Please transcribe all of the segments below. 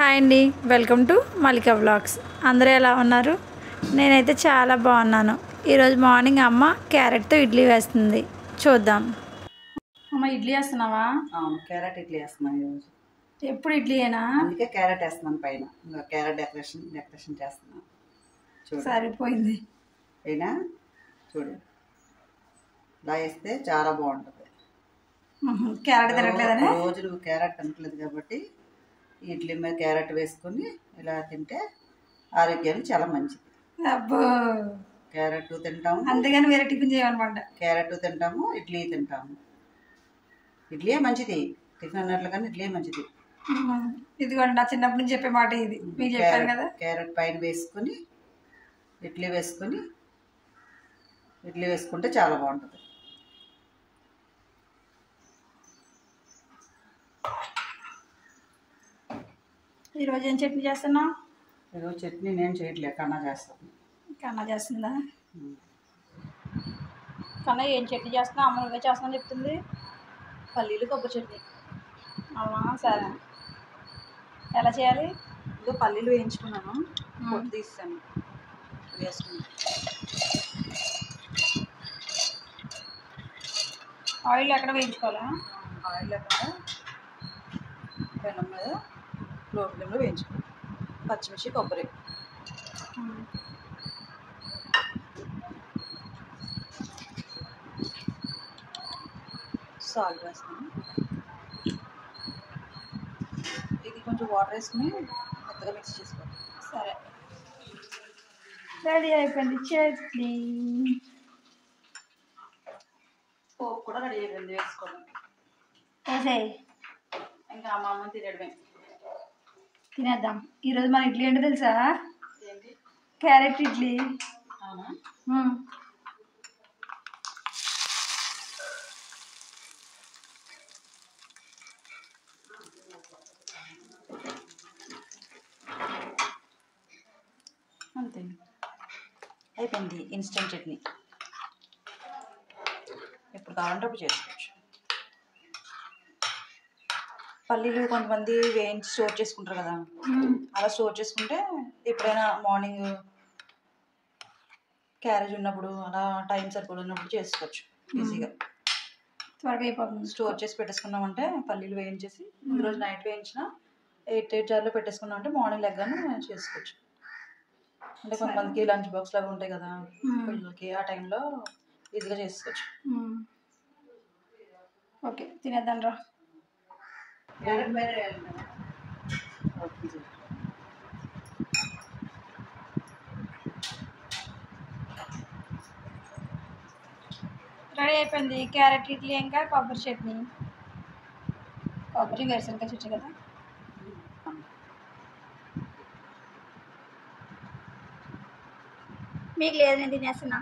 Hi అండి welcome to Malika blogs అందరూ ఎలా ఉన్నారు నేనైతే చాలా బాగున్నాను ఈరోజు మార్నింగ్ అమ్మ క్యారెట్తో ఇడ్లీ వేస్తుంది చూద్దాం అమ్మ ఇడ్లీ వేస్తున్నావా అవును క్యారెట్ ఇడ్లీ వేస్తున్నాను ఈరోజు ఎప్పుడు ఇడ్లీయేనా అందుకే క్యారెట్ వేస్తున్నాను పైన ఇంకా క్యారెట్ డెకరేషన్ డెకరేషన్ చేస్తున్నాను చూడు సరిపోయింది అయినా చూడు ఇలా వేస్తే చాలా బాగుంటుంది క్యారెట్ తినట్లేదని రోజు నువ్వు క్యారెట్ తినట్లేదు కాబట్టి ఈ ఇడ్లీ మీద క్యారెట్ వేసుకొని ఇలా తింటే ఆరోగ్యానికి చాలా మంచిది అబ్బో క్యారెట్ తింటాము అందుకని వేరే టిఫిన్ చేయమనమాట క్యారెట్ తింటాము ఇడ్లీ తింటాము ఇడ్లీయే మంచిది టిఫిన్ అన్నట్లుగానే ఇడ్లీ మంచిది ఇదిగోండి నా చిన్నప్పటి నుంచి చెప్పే మాట ఇది మీకు చెప్పాను కదా క్యారెట్ క్యారెట్ పైన వేసుకొని ఇడ్లీ వేసుకొని ఇడ్లీ వేసుకుంటే చాలా బాగుంటుంది ఈరోజు ఏం చట్నీ చేస్తున్నా ఈరోజు చట్నీ నేను చేయట్లే కన్నా చేస్తాను కన్నా చేస్తుందా కన్నా ఏం చట్నీ చేస్తున్నా అమ్మ నువ్వే చేస్తున్నా చెప్తుంది పల్లీలు కొబ్బరి చట్నీ అవునా సరే ఎలా చేయాలి ఇదిగో పల్లీలు వేయించుకున్నాను పొట్టు తీస్తాను వేసుకున్నాను ఆయిల్ ఎక్కడ వేయించుకోవాలా ఆయిల్ లేకుండా పెనం మీద లో ఫ్లేమ్లో వేయించుకున్నాను పచ్చిమిర్చి కొబ్బరి సాల్ట్ వేస్తాను ఇది కొంచెం వాటర్ వేసుకుని మెత్తగా మిక్స్ చేసుకోవాలి సరే రెడీ అయిపోయింది చట్నీ పోపు కూడా రెడీ అయిపోయింది వేసుకోవడం వేసేయ్ ఇంకా అమ్మ అమ్మ తినడమే తినేద్దాం ఈరోజు మన ఇడ్లీ ఏంటో తెలుసా ఏంటి క్యారెట్ ఇడ్లీ అవునా మ్మ్. అంతే అయిపోయింది ఇన్స్టెంట్ చట్నీ ఎప్పుడు కావాలంటే అప్పుడు చేసుకోవచ్చు పల్లీలు కొంతమంది వేయించి స్టోర్ చేసుకుంటారు కదా మ్మ్. అలా స్టోర్ చేసుకుంటే ఎప్పుడైనా మార్నింగ్ క్యారేజ్ ఉన్నప్పుడు అలా టైం సరిపోయినప్పుడు చేసుకోవచ్చు ఈజీగా త్వరగా అయిపోతుంది స్టోర్ చేసి పెట్టేసుకున్నామంటే పల్లీలు వేయించేసి ముందు రోజు నైట్ వేయించిన ఎయిట్ ఎయిట్ జార్లో పెట్టేసుకున్నామంటే మార్నింగ్ లెగ్గానే చేసుకోవచ్చు అంటే కొంతమందికి లంచ్ బాక్స్ లాగా ఉంటాయి కదా మ్మ్. పిల్లలకి ఆ టైంలో ఈజీగా చేసుకోవచ్చు మ్మ్. ఓకే తినేద్దాం రా రెడీ అయిపోయింది క్యారెట్ ఇడ్లీ ఇంకా కొబ్బరి చట్నీ కొబ్బరి వేరుశనగ చట్నీ కదా మీకు లేదు నేను తినేస్తున్నా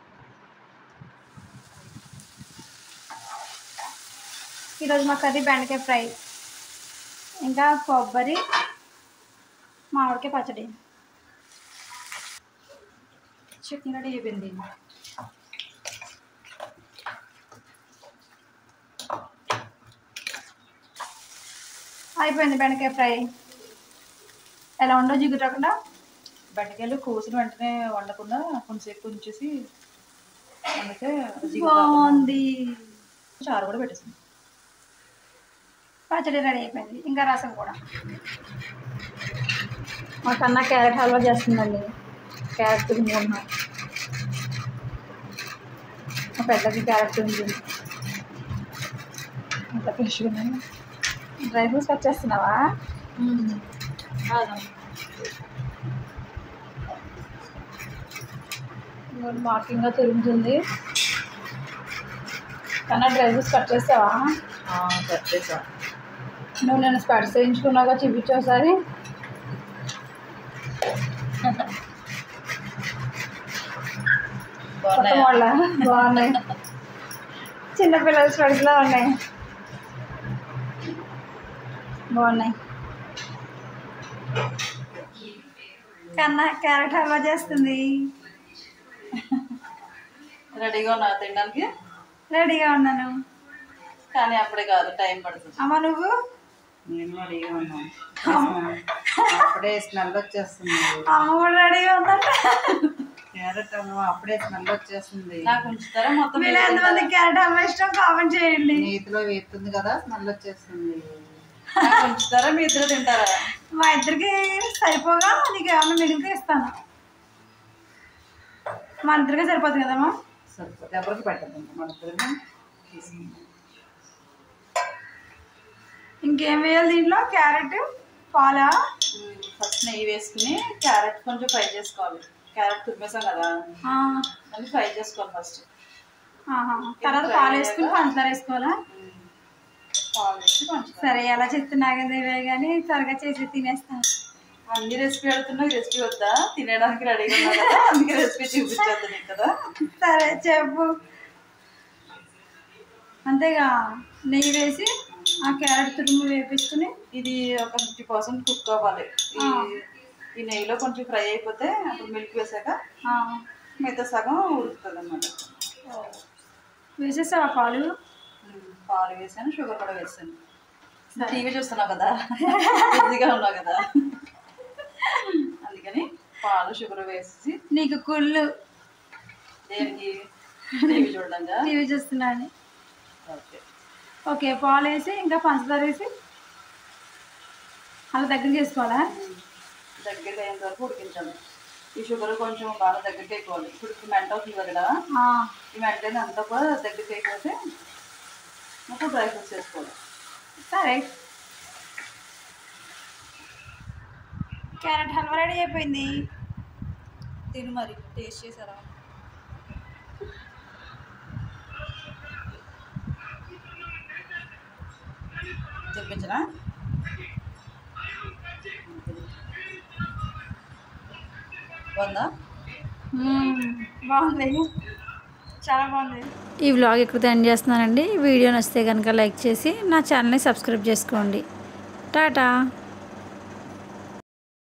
ఈరోజు మా కర్రీ బెండకాయ ఫ్రై ఇంకా కొబ్బరి మామిడికాయ పచ్చడి చట్నీ రెడీ అయిపోయింది అయిపోయింది బెండకాయ ఫ్రై ఎలా ఉండో జిగురు రాకుండా బెండకాయలు కోసిన వెంటనే వండకుండా కొంచెంసేపు ఉంచేసి వండితే జిగురు రాకుండా బాగుంది చారు కూడా పెట్టేసింది పచ్చడి రెడీ అయిపోయింది ఇంకా రసం కూడా మా కన్నా క్యారెట్ హల్వా చేస్తుందండి క్యారెట్ తింటున్నాం మా పెద్దకి క్యారెట్ ఉంది అంత ఫ్రెష్గా ఉన్నాయి డ్రై ఫ్రూట్స్ కట్ చేస్తున్నావా మార్కింగ్గా తిరుగుతుంది కన్నా డ్రై ఫ్రూట్స్ కట్ చేస్తావా కట్ చేసా నువ్వు నేను స్పెట్స్ వేయించుకున్నాగా చూపించు ఒకసారి కొత్త మోడలా బాగున్నాయి చిన్నపిల్లల స్పెట్స్లా ఉన్నాయి బాగున్నాయి కన్నా క్యారెట్ హల్వా చేస్తుంది రెడీగా ఉన్నా తినడానికి రెడీగా ఉన్నాను కానీ అప్పుడే కాదు టైం పడుతుంది అమ్మ నువ్వు నేను రెడీగా ఉన్నాను అప్పుడే స్మెల్ వచ్చేస్తుంది అమ్మ కూడా రెడీగా ఉందంట క్యారెట్ అమ్మ అప్పుడే స్మెల్ వచ్చేస్తుంది నాకు ఉంచుతారా మొత్తం మీరు ఎంతమంది క్యారెట్ అమ్మ ఇష్టం కామెంట్ చేయండి నీతిలో వేస్తుంది కదా స్మెల్ వచ్చేస్తుంది నాకు ఉంచుతారా మీ ఇద్దరు తింటారా మా ఇద్దరికి సరిపోగా నీకు ఏమన్నా మిగిలితే ఇస్తాను మా ఇద్దరికి సరిపోతుంది కదమ్మా సరిపోతే ఎవరికి పెట్టద్దు మన ఇద్దరిని తీసుకుందాం. ఇంకేం వేయాలి దీంట్లో క్యారెట్ పాలా ఫస్ట్ నెయ్యి వేసుకుని క్యారెట్ కొంచెం ఫ్రై చేసుకోవాలి క్యారెట్ తురిమేసాం కదా ఆ, దాన్ని ఫ్రై చేసుకోవాలి ఫస్ట్ ఆహా. తర్వాత పాలు వేసుకుని పంచదార వేసుకోవాలా పాలు వేసి కొంచెం సరే ఎలా చెప్తున్నా కదా ఇవే కానీ త్వరగా చేసి తినేస్తాను అన్ని రెసిపీ అడుగుతున్నా రెసిపీ వద్దా తినడానికి రెడీగా ఉన్నా కదా అందుకే రెసిపీ చూపించేద్దు నీకు కదా సరే చెప్పు అంతేగా నెయ్యి వేసి ఆ క్యారెట్ తురుము వేపించుకుని ఇది ఒక ఫిఫ్టీ పర్సెంట్ కుక్ అవ్వాలి ఈ ఈ నెయ్యిలో కొంచెం ఫ్రై అయిపోతే అప్పుడు మిల్క్ వేసాక ఆ, మిగతా సగం ఉడుకుతుంది అన్నమాట వేసేసావా పాలు పాలు వేసాను షుగర్ కూడా వేసాను టీవీ చూస్తున్నావు కదా బిజీగా ఉన్నావు కదా అందుకని పాలు షుగర్ వేసి నీకు కుళ్ళు దేనికి టీవీ చూడడంగా టీవీ చూస్తున్నాను ఓకే ఓకే పాలు వేసి ఇంకా పంచదార వేసి అలా దగ్గర చేసుకోవాలా దగ్గరికి అయ్యేంత వరకు ఉడికించాలి ఈ షుగర్ కొంచెం బాగా దగ్గరికి అయిపోవాలి ఇప్పుడు ఇప్పుడు మెంట అవుతుంది కదా ఆ, ఈ మెంటైన అంతా కూడా దగ్గరికి అయిపోతే అప్పుడు డ్రై ఫ్రూట్స్ వేసుకోవాలి సరే క్యారెట్ హల్వా రెడీ అయిపోయింది తిను మరి టేస్ట్ చేసారా తెప్పించరా బాగుందా మ్మ్, బాగుంది చాలా బాగుంది ఈ వ్లాగ్ ఇక్కడ ఎండ్ చేస్తున్నానండి వీడియో నచ్చితే కనుక లైక్ చేసి నా ఛానల్ని సబ్స్క్రైబ్ చేసుకోండి టాటా